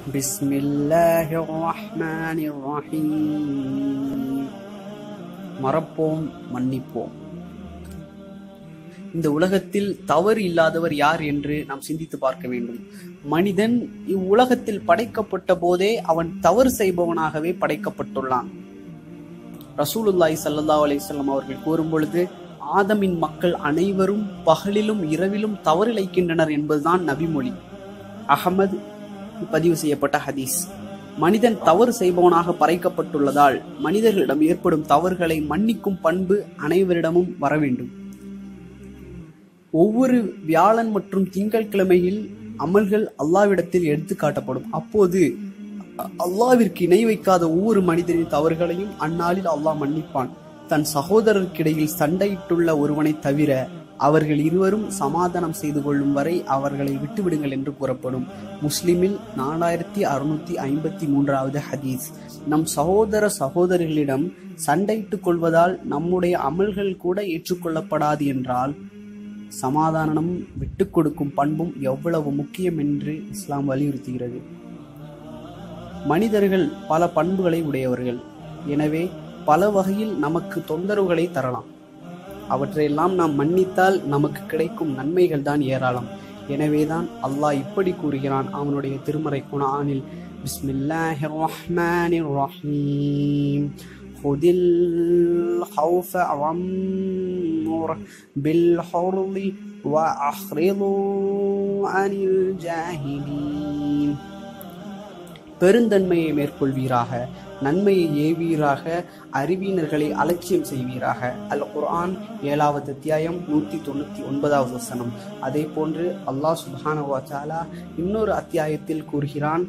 بسم الله الرحمن الرحيم மறப்போம் மன்னிப்போம் இந்த உலகத்தில் தவறு இல்லாதவர் யார் என்று நாம் சிந்தித்து பார்க்க வேண்டும் மனிதன் இவ்வுலகத்தில் படைக்கப்பட்ட போதே அவன் தவறு செய்பவனாகவே படைக்கப்பட்டுள்ளான் ரசூலுல்லாஹி ஸல்லல்லாஹு அலைஹி வஸல்லம் அவர்கள் கூறும் பொழுது ஆதமின் மக்கள் அனைவரும் பகலிலும் இரவிலும் தவறிழைக்கின்றனர் என்பதுதான் நபிமொழி அகமது பதிவு செய்யப்பட்ட ஹதீஸ் மனிதன் தவறு செய்பவனாக பறைக்கப்பட்டுள்ளதால் மனிதர்களிடம் ஏற்படும் தவறுகளை மன்னிக்கும் பண்பு அனைவரிடமும் வர வேண்டும் ஒவ்வொரு வியாழன் மற்றும் திங்கட்கிழமையில் அமல்கள் அல்லாவிடத்தில் எடுத்து காட்டப்படும் அப்போது அல்லாவிற்கு இணை வைக்காத ஒவ்வொரு மனிதனின் தவறுகளையும் அந்நாளில் அல்லாஹ் மன்னிப்பான் தன் சகோதரருக்கிடையில் சண்டையிட்டுள்ள ஒருவனை தவிர அவர்கள் இருவரும் சமாதானம் செய்து கொள்ளும் வரை அவர்களை விட்டுவிடுங்கள் என்று கூறப்படும் முஸ்லிமில் நாலாயிரத்தி அறுநூத்தி ஐம்பத்தி மூன்றாவது ஹதீஸ் நம் சகோதர சகோதரிகளிடம் சண்டையிட்டுக் கொள்வதால் நம்முடைய அமல்கள் கூட ஏற்றுக்கொள்ளப்படாது என்றால் சமாதானமும் விட்டுக் கொடுக்கும் பண்பும் எவ்வளவு முக்கியம் என்று இஸ்லாம் வலியுறுத்துகிறது மனிதர்கள் பல பண்புகளை உடையவர்கள் எனவே பல வகையில் நமக்கு தொந்தரவுகளை தரலாம் அவற்றையெல்லாம் நாம் மன்னித்தால் நமக்கு கிடைக்கும் நன்மைகள் தான் ஏராளம் எனவேதான் அல்லாஹ் இப்படி கூறுகிறான் அவனுடைய திருமறை குணானில் பிஸ்மில்லாஹிர் ரஹ்மானிர் ரஹீம் خذ الخوف عمر بالحرب وأخرضوا عن الجاهلين பெருந்தன்மையை மேற்கொள்வீராக நன்மையை ஏவீராக அறிவினர்களை அலட்சியம் செய்வீராக அல் குர்ஆன் ஏழாவது அத்தியாயம் நூத்தி தொண்ணூத்தி ஒன்பதாவது வசனம் அதே போன்று அல்லாஹ் சுபான வாச்சாலா இன்னொரு அத்தியாயத்தில் கூறுகிறான்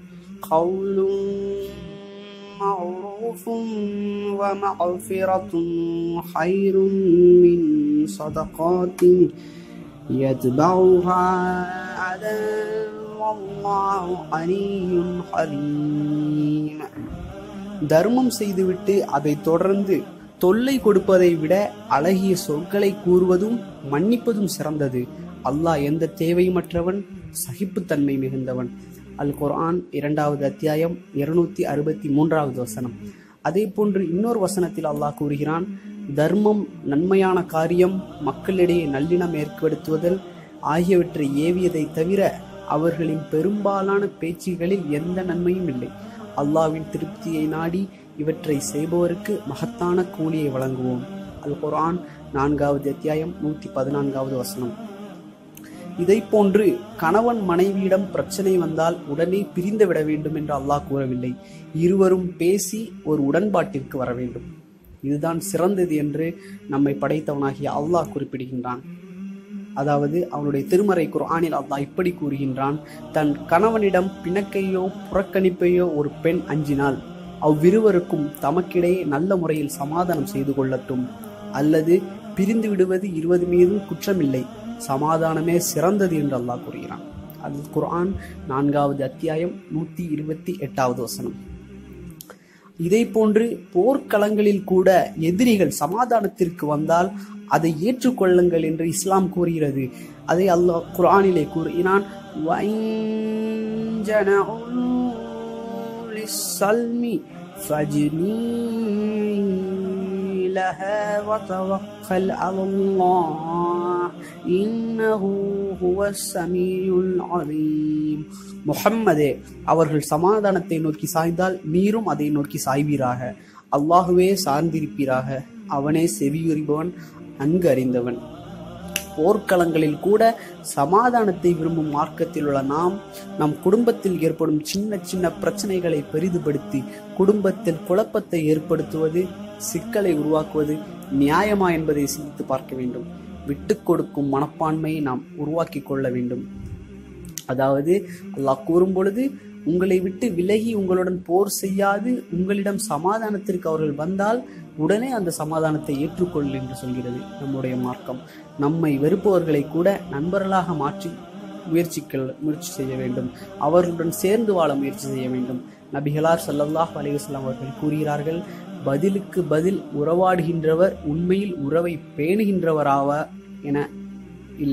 معروف ومغفرة خير من صدقات يتبعها عذاب والله علي حليم தர்மம் செய்துவிட்டு அதை தொடர்ந்து தொல்லை கொடுப்பதை விட அழகிய சொற்களை கூறுவதும் மன்னிப்பதும் சிறந்தது அல்லாஹ் எந்த தேவையுமற்றவன் சகிப்புத்தன்மை மிகுந்தவன் அல் குர்ஆன் இரண்டாவது அத்தியாயம் இருநூத்தி அறுபத்தி மூன்றாவது வசனம் அதே போன்று இன்னொரு வசனத்தில் அல்லாஹ் கூறுகிறான் தர்மம் நன்மையான காரியம் மக்களிடையே நல்லினம் ஏற்படுத்துவதல் ஆகியவற்றை ஏவியதை தவிர அவர்களின் பெரும்பாலான பேச்சுகளில் எந்த நன்மையும் இல்லை அல்லாவின் திருப்தியை நாடி இவற்றை செய்பவருக்கு மகத்தான கூலியை வழங்குவோம் அல் குர்ஆன் நான்காவது அத்தியாயம் நூத்தி பதினான்காவது வசனம் இதை போன்று கணவன் மனைவியிடம் பிரச்சனை வந்தால் உடனே பிரிந்து விட வேண்டும் என்று அல்லாஹ் கூறவில்லை இருவரும் பேசி ஒரு உடன்பாட்டிற்கு வர வேண்டும் இதுதான் சிறந்தது என்று நம்மை படைத்தவனாகிய அல்லாஹ் குறிப்பிடுகின்றான் அதாவது அவனுடைய திருமறை குர்ஆனில் அல்லாஹ் இப்படி கூறுகின்றான் தன் கணவனிடம் பிணக்கையோ புறக்கணிப்பையோ ஒரு பெண் அஞ்சினால் அவ்விருவருக்கும் தமக்கிடையே நல்ல முறையில் சமாதானம் செய்து கொள்ளட்டும் அல்லது பிரிந்து விடுவது இருவது மீதும் குற்றமில்லை சமாதானமே சிறந்தது என்று அல்லாஹ் கூறுகிறான் அது குர்ஆன் நான்காவது அத்தியாயம் நூத்தி இருபத்தி எட்டாவது வசனம் இதை போன்று போர்க்களங்களில் கூட எதிரிகள் சமாதானத்திற்கு வந்தால் அதை ஏற்றுக்கொள்ளுங்கள் என்று இஸ்லாம் கூறுகிறது அதை அல்லாஹ் குர்ஆனிலே கூறினான் لها وتوكل على الله إنه هو السميع العليم முஹம்மதே அவர்கள் சமாதானத்தை நோக்கி சாய்ந்தால் நீரும் அதை நோக்கி சாய்வீராக அல்லாஹுவே சார்ந்திருப்பீராக அவனே செவியுறிபவன் நன்கு அறிந்தவன் போர்க்களங்களில் கூட சமாதானத்தை விரும்பும் மார்க்கத்தில் உள்ள நாம் நம் குடும்பத்தில் ஏற்படும் சின்ன சின்ன பிரச்சனைகளை பெரிதுபடுத்தி குடும்பத்தில் குழப்பத்தை ஏற்படுத்துவது சிக்கலை உருவாக்குவது நியாயமா என்பதை சிந்தித்து பார்க்க வேண்டும் விட்டு கொடுக்கும் மனப்பான்மையை நாம் உருவாக்கி கொள்ள வேண்டும் அதாவது அல்லாஹ் கூறும் பொழுது உங்களை விட்டு விலகி உங்களுடன் போர் செய்யாது உங்களிடம் சமாதானத்திற்கு அவர்கள் வந்தால் உடனே அந்த சமாதானத்தை ஏற்றுக்கொள் என்று சொல்கிறது நம்முடைய மார்க்கம் நம்மை வெறுப்பவர்களை கூட நண்பர்களாக மாற்றி முயற்சிக்க முயற்சி செய்ய வேண்டும் அவர்களுடன் சேர்ந்து வாழ முயற்சி செய்ய வேண்டும் நபிகளார் சல்லல்லாஹ் அலிவஸ்லாம் அவர்கள் கூறுகிறார்கள் பதிலுக்கு பதில் உறவாடுகின்றவர் உண்மையில் உறவை பேணுகின்றவராவ என இல்லை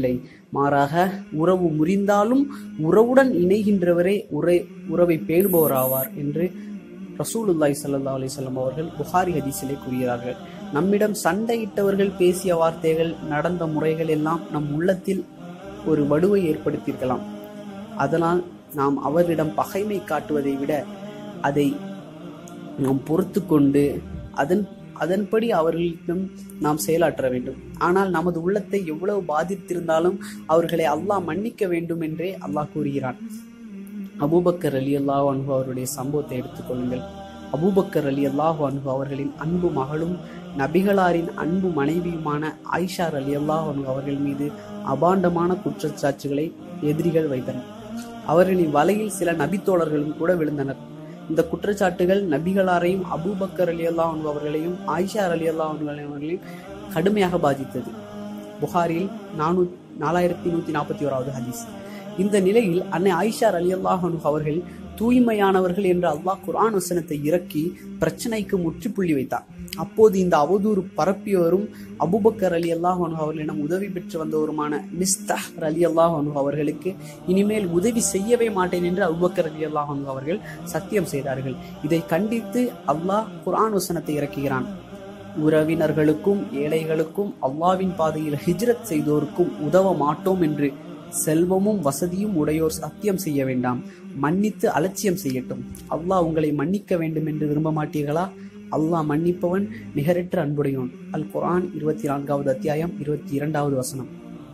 மாறாக உறவு முறிந்தாலும் உறவுடன் இணைகின்றவரே உரை உறவை பேணுபவராவார் என்று ரசூலுல்லாய் சல்லா அலிசல்லாம் அவர்கள் புகாரி ஹதீஸிலே கூறுகிறார்கள் நம்மிடம் சண்டையிட்டவர்கள் பேசிய வார்த்தைகள் நடந்த முறைகள் எல்லாம் நம் உள்ளத்தில் ஒரு வடுவை ஏற்படுத்தியிருக்கலாம் அதனால் நாம் அவரிடம் பகைமை காட்டுவதை விட அதை நாம் பொறுத்து கொண்டு அதன் அதன்படி அவர்களிடம் நாம் செயலாற்ற வேண்டும் ஆனால் நமது உள்ளத்தை எவ்வளவு பாதித்திருந்தாலும் அவர்களை அல்லாஹ் மன்னிக்க வேண்டும் என்றே அல்லாஹ் கூறுகிறான் அபூபக்கர் அலி அல்லாஹ் அன்பு அவருடைய சம்பவத்தை எடுத்துக்கொள்ளுங்கள் அபூபக்கர் அலி அல்லாஹ் அன்பு அவர்களின் அன்பு மகளும் நபிகளாரின் அன்பு மனைவியுமான ஆயிஷார் அலி அல்லாஹ் அன்பு அவர்கள் மீது அபாண்டமான குற்றச்சாட்டுகளை எதிரிகள் வைத்தனர் அவர்களின் வலையில் சில நபித்தோழர்களும் கூட விழுந்தனர் இந்த குற்றச்சாட்டுகள் நபிகளாரையும் அபூபக்கர் அலி அல்லா அவர்களையும் ஆயிஷார் அலி அல்லா அவர்களையும் கடுமையாக பாதித்தது புகாரில் நானூ நாலாயிரத்தி நூத்தி நாற்பத்தி ஓராவது ஹதீஸ் இந்த நிலையில் அன்னை ஆயிஷார் அலி அல்லாஹ் அவர்கள் தூய்மையானவர்கள் என்று அல்லாஹ் குர்ஆன் வசனத்தை இறக்கி பிரச்சனைக்கு முற்றுப்புள்ளி வைத்தார் அப்போது இந்த அவதூறு பரப்பியவரும் அபுபக்கர் அலி அல்லாஹ் அவர்களிடம் உதவி பெற்று வந்தவருமான மிஸ்தஹ் அலி அல்லாஹ் அவர்களுக்கு இனிமேல் உதவி செய்யவே மாட்டேன் என்று அபுபக்கர் அலி அல்லாஹ் அவர்கள் சத்தியம் செய்தார்கள் இதை கண்டித்து அல்லாஹ் குர்ஆன் வசனத்தை இறக்குகிறான் உறவினர்களுக்கும் ஏழைகளுக்கும் அல்லாவின் பாதையில் ஹிஜ்ரத் செய்தோருக்கும் உதவ மாட்டோம் என்று செல்வமும் வசதியும் உடையோர் சத்தியம் செய்ய வேண்டாம் மன்னித்து அலட்சியம் செய்யட்டும் அல்லாஹ் உங்களை மன்னிக்க வேண்டும் என்று விரும்ப மாட்டீர்களா அல்லாஹ் மன்னிப்பவன் நிகரற்ற அன்புடையோன் அல் குரான் இருபத்தி நான்காவது அத்தியாயம் இருபத்தி இரண்டாவது வசனம்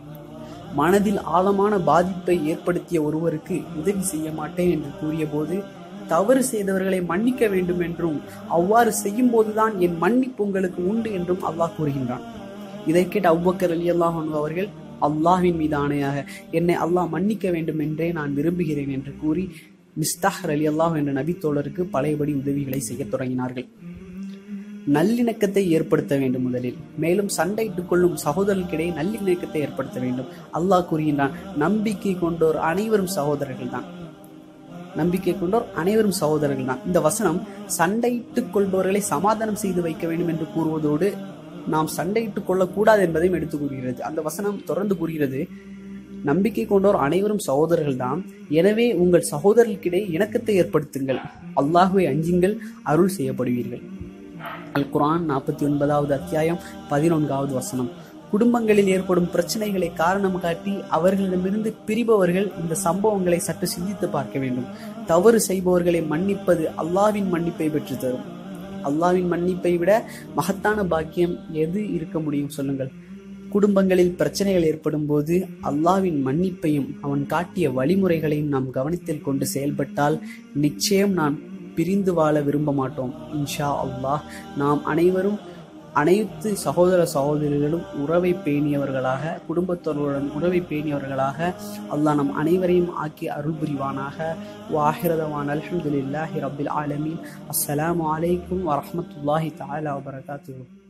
மனதில் ஆழமான பாதிப்பை ஏற்படுத்திய ஒருவருக்கு உதவி செய்ய மாட்டேன் என்று கூறிய போது தவறு செய்தவர்களை மன்னிக்க வேண்டும் என்றும் அவ்வாறு செய்யும் போதுதான் என் மன்னிப்பு உங்களுக்கு உண்டு என்றும் அல்லாஹ் கூறுகின்றான் இதை கேட்ட அவ்வக்கர் அலி அல்லாஹ் அவர்கள் அல்லாஹின் மீது ஆணையாக என்னை அல்லாஹ் மன்னிக்க வேண்டும் என்றே நான் விரும்புகிறேன் என்று கூறி மிஸ்தாஹர் அலி அல்லாஹ் என்ற நபித்தோழருக்கு பழையபடி உதவிகளை செய்ய தொடங்கினார்கள் நல்லிணக்கத்தை ஏற்படுத்த வேண்டும் முதலில் மேலும் சண்டையிட்டுக் கொள்ளும் சகோதரர்களுக்கிடையே நல்லிணக்கத்தை ஏற்படுத்த வேண்டும் அல்லாஹ் கூறுகின்றான் நம்பிக்கை கொண்டோர் அனைவரும் சகோதரர்கள் தான் நம்பிக்கை கொண்டோர் அனைவரும் சகோதரர்கள் தான் இந்த வசனம் சண்டையிட்டுக் கொள்பவர்களை சமாதானம் செய்து வைக்க வேண்டும் என்று கூறுவதோடு நாம் சண்டையிட்டுக் கொள்ளக்கூடாது என்பதையும் எடுத்து கூறுகிறது அந்த வசனம் தொடர்ந்து கூறுகிறது நம்பிக்கை கொண்டோர் அனைவரும் சகோதரர்கள் தான் எனவே உங்கள் சகோதரர்களுக்கிடையே இணக்கத்தை ஏற்படுத்துங்கள் அல்லாஹுவை அஞ்சுங்கள் அருள் செய்யப்படுவீர்கள் அல் குரான் நாற்பத்தி ஒன்பதாவது அத்தியாயம் பதினொன்றாவது வசனம் குடும்பங்களில் ஏற்படும் பிரச்சனைகளை காரணம் காட்டி அவர்களிடமிருந்து பிரிபவர்கள் இந்த சம்பவங்களை சற்று சிந்தித்து பார்க்க வேண்டும் தவறு செய்பவர்களை மன்னிப்பது அல்லாவின் மன்னிப்பை பெற்று தரும் அல்லாவின் மன்னிப்பை விட மகத்தான பாக்கியம் எது இருக்க முடியும் சொல்லுங்கள் குடும்பங்களில் பிரச்சனைகள் ஏற்படும் போது அல்லாவின் மன்னிப்பையும் அவன் காட்டிய வழிமுறைகளையும் நாம் கவனத்தில் கொண்டு செயல்பட்டால் நிச்சயம் நான் பிரிந்து வாழ விரும்ப மாட்டோம் இன்ஷா அல்லாஹ் நாம் அனைவரும் அனைத்து சகோதர சகோதரிகளும் உறவை பேணியவர்களாக குடும்பத்தோருடன் உறவை பேணியவர்களாக அல்லாஹ் நம் அனைவரையும் ஆக்கி அருள் புரிவானாக வாஹிரதவான் அல்ஹம்துலில்லாஹி ரபில் ஆலமீன் அஸ்ஸலாமு அலைக்கும் வரஹமத்துல்லாஹி தஆலா வபரகாத்துஹு